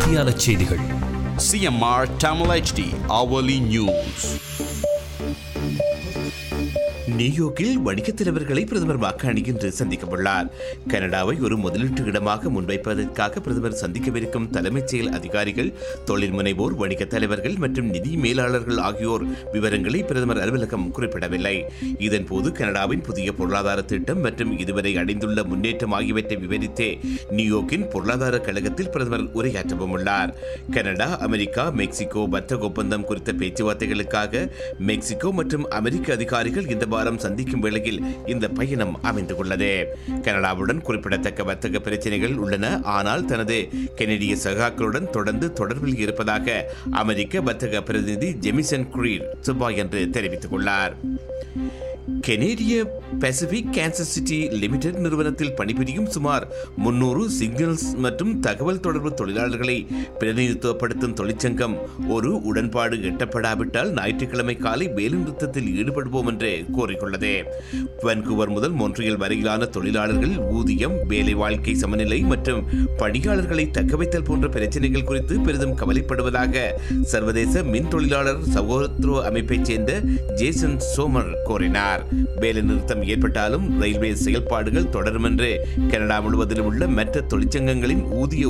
மணித்தியால செய்திகள் CMR Tamil HD hourly news. நியூயார்க்கில் வணிகத் தலைவர்களை பிரதமர் வாக்காளி இன்று சந்திக்கவுள்ளார் கனடாவை ஒரு முதலீட்டு இடமாக முன்வைப்பதற்காக பிரதமர் சந்திக்கவிருக்கும் தலைமைச் செயல் அதிகாரிகள் தொழில் முனைவோர் வணிகத் தலைவர்கள் மற்றும் நிதி மேலாளர்கள் ஆகியோர் விவரங்களை பிரதமர் அலுவலகம் குறிப்பிடவில்லை இதன்போது கனடாவின் புதிய பொருளாதார திட்டம் மற்றும் இதுவரை அடைந்துள்ள முன்னேற்றம் ஆகியவற்றை விவரித்தே நியூயார்க்கின் பொருளாதார கழகத்தில் பிரதமர் உரையாற்றவும் உள்ளார் கனடா அமெரிக்கா மெக்சிகோ வர்த்தக ஒப்பந்தம் குறித்த பேச்சுவார்த்தைகளுக்காக மெக்சிகோ மற்றும் அமெரிக்க அதிகாரிகள் இந்த வாரம் சந்திக்கும் வேளையில் இந்த பயணம் அமைந்துள்ளது கனடாவுடன் குறிப்பிடத்தக்க வர்த்தக பிரச்சனைகள் உள்ளன ஆனால் தனது கெனடிய சகாக்களுடன் தொடர்ந்து தொடர்பில் இருப்பதாக அமெரிக்க வர்த்தக பிரதிநிதி ஜெமிசன் குரீர் செவ்வாயன்று தெரிவித்துள்ளார் கெனேடிய பசிபிக் கேன்சர் சிட்டி லிமிடெட் நிறுவனத்தில் பணிபுரியும் சுமார் முன்னூறு சிக்னல்ஸ் மற்றும் தகவல் தொடர்பு தொழிலாளர்களை பிரதிநிதித்துவப்படுத்தும் தொழிற்சங்கம் ஒரு உடன்பாடு எட்டப்படாவிட்டால் ஞாயிற்றுக்கிழமை காலை வேலைநிறுத்தத்தில் ஈடுபடுவோம் என்று கோரியுள்ளது வன்கூவர் முதல் மொன்றியல் வரையிலான தொழிலாளர்கள் ஊதியம் வேலை வாழ்க்கை சமநிலை மற்றும் பணியாளர்களை தக்கவைத்தல் போன்ற பிரச்சனைகள் குறித்து பெரிதும் கவலைப்படுவதாக சர்வதேச மின் தொழிலாளர் சகோதரத்துவ அமைப்பைச் சேர்ந்த ஜேசன் சோமர் கோரினார் வேலை நிறுத்தம் ஏற்பட்டாலும் ரயில்வே செயல்பாடுகள் தொடரும் என்று கனடா முழுவதிலும் உள்ள மற்ற தொழிற்சங்கங்களின் ஊதிய